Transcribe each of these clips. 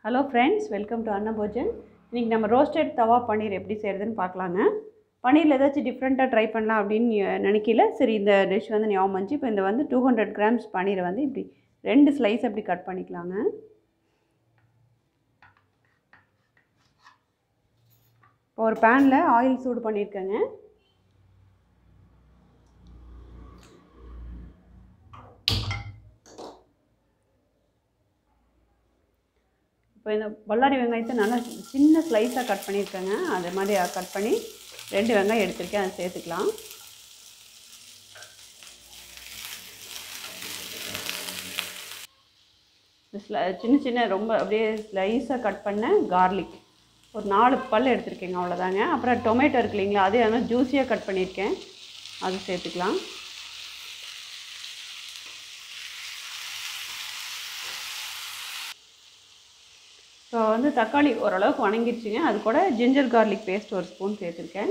hello friends welcome to Annabhojan இன்றைக்கி நம்ம roasted தவா பன்னீர் எப்படி செய்கிறதுன்னு பார்க்கலாங்க பன்னீரில் ஏதாச்சும் டிஃப்ரெண்ட்டாக ட்ரை பண்ணலாம் அப்படின்னு நீ- நினைக்கல சரி இந்த டிஷ் வந்து ஞாபகம் வந்துச்சு இப்போ இந்த வந்து டூ ஹண்ட்ரட் கிராம்ஸ் பன்னீரை வந்து இப்படி ரெண்டு ஸ்லைஸ் அப்படி கட் பண்ணிக்கலாங்க இப்போ ஒரு பேனில் ஆயில் சூடு பண்ணியிருக்கேங்க இப்போ இந்த பல்லாரி வெங்காயத்தை நல்லா சின்ன ஸ்லைஸாக கட் பண்ணியிருக்கேங்க அது மாதிரி கட் பண்ணி ரெண்டு வெங்காயம் எடுத்திருக்கேன் அதை சேர்த்துக்கலாம் இந்த ஸ்ல- சின்ன சின்ன ரொம்ப அப்படியே ஸ்லைஸாக கட் பண்ண கார்லிக் ஒரு நாலு பல் எடுத்திருக்கேங்க அவ்வளோதாங்க அப்புறம் டொமேட்டோ இருக்கு இல்லைங்களா அதே ஆனால் ஜூஸியாக கட் பண்ணியிருக்கேன் அது சேர்த்துக்கலாம் ஸோ வந்து தக்காளி ஓரளவுக்கு வணங்கிடுச்சுங்க அது கூட ஜிஞ்சர் கார்லிக் பேஸ்ட் ஒரு ஸ்பூன் சேர்த்துருக்கேன்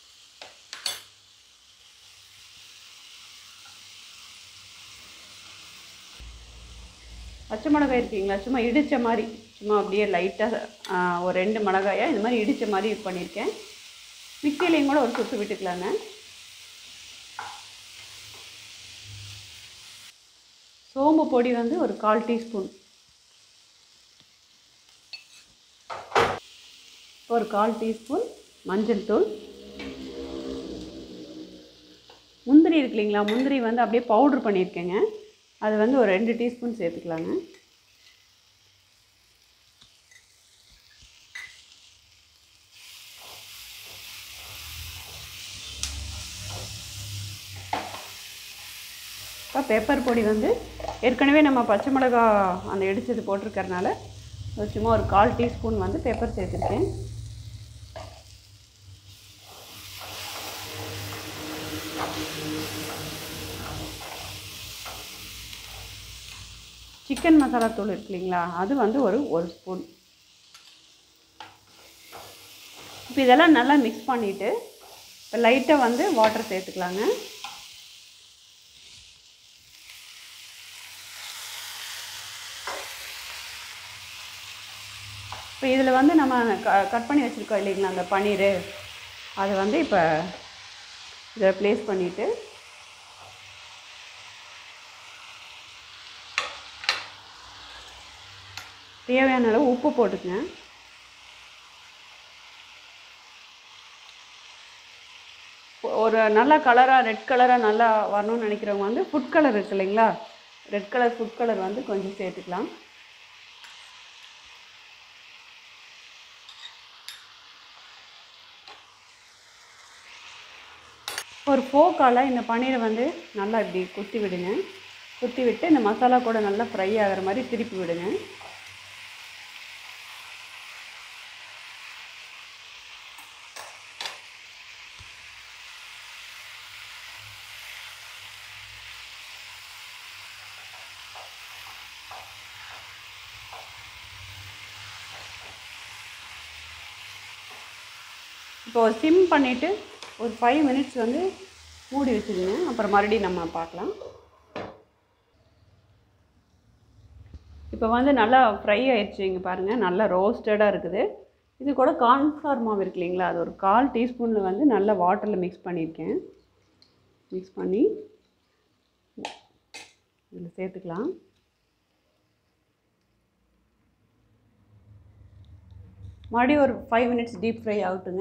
பச்சை மிளகாய் இருக்கீங்களா சும்மா இடித்த மாதிரி சும்மா அப்படியே லைட்டாக ஒரு ரெண்டு மிளகாயா இந்த மாதிரி இடித்த மாதிரி இது பண்ணியிருக்கேன் மிக்சிலையும் கூட ஒரு சுத்து விட்டுக்கலாங்க சோம்பு பொடி வந்து ஒரு கால் டீஸ்பூன் ஒரு கால் டீஸ்பூன் மஞ்சள் தூள் முந்திரி இருக்கு இல்லைங்களா முந்திரி வந்து அப்படியே பவுட்ரு பண்ணியிருக்கேங்க அது வந்து ஒரு ரெண்டு டீஸ்பூன் சேர்த்துக்கலாங்க இப்போ பெப்பர் பொடி வந்து ஏற்கனவே நம்ம பச்சை மிளகா அந்த இடிச்சது போட்டிருக்கறனால ஒரு சும்மா ஒரு கால் டீஸ்பூன் வந்து பெப்பர் சேர்த்துருக்கேன் சிக்கன் மசாலா தூள் இருக்கு இல்லைங்களா அது வந்து ஒரு ஒரு ஸ்பூன் இப்போ இதெல்லாம் நல்லா மிக்ஸ் பண்ணிவிட்டு இப்போ லைட்டாக வந்து வாட்டர் சேர்த்துக்கலாங்க இப்போ இதில் வந்து நம்ம க கட் பண்ணி வச்சுருக்கோம் இல்லைங்களா அந்த பன்னீர் அதை வந்து இப்போ இதை ப்ளேஸ் பண்ணிவிட்டு தேவையான அளவு உப்பு போட்டுக்கங்க ஒரு நல்ல கலராக ரெட் கலராக நல்லா வரணும்னு நினைக்கிறவங்க வந்து ஃபுட் கலர் இருக்கு இல்லைங்களா ரெட் கலர் ஃபுட் கலர் வந்து கொஞ்சம் சேர்த்துக்கலாம் ஒரு ஃபோக்கால் இந்த பன்னீரை வந்து நல்லா இப்படி குத்தி விடுங்க குத்தி விட்டு இந்த மசாலா கூட நல்லா ஃப்ரை ஆகிற மாதிரி திருப்பி விடுங்க இப்போ ஒரு சிம் பண்ணிவிட்டு ஒரு ஃபைவ் மினிட்ஸ் வந்து மூடி வச்சுருங்க அப்புறம் மறுபடியும் நம்ம பார்க்கலாம் இப்போ வந்து நல்லா ஃப்ரை ஆயிடுச்சு இங்கே பாருங்கள் நல்லா ரோஸ்டடாக இருக்குது இது கூட கார்ன்ஃப்ளவர் மாவு இருக்கு இல்லைங்களா அது ஒரு கால் டீஸ்பூனில் வந்து நல்லா வாட்டரில் மிக்ஸ் பண்ணியிருக்கேன் மிக்ஸ் பண்ணி இதில் சேர்த்துக்கலாம் மறுபடியும் ஒரு ஃபைவ் மினிட்ஸ் டீப் ஃப்ரை ஆகட்டுங்க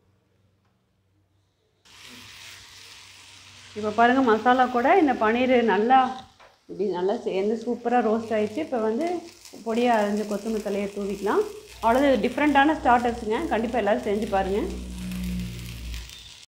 இப்போ பாருங்கள் மசாலா கூட இந்த பன்னீர் நல்லா இப்படி நல்லா சேர்ந்து சூப்பராக ரோஸ்ட் ஆயிடுச்சு இப்போ வந்து பொடியாக அரைஞ்ச கொத்தமல்லி தலையை தூவிக்கலாம் அவ்வளோது டிஃப்ரெண்ட்டான ஸ்டார்டர்ஸுங்க கண்டிப்பாக எல்லோரும் செஞ்சு பாருங்கள்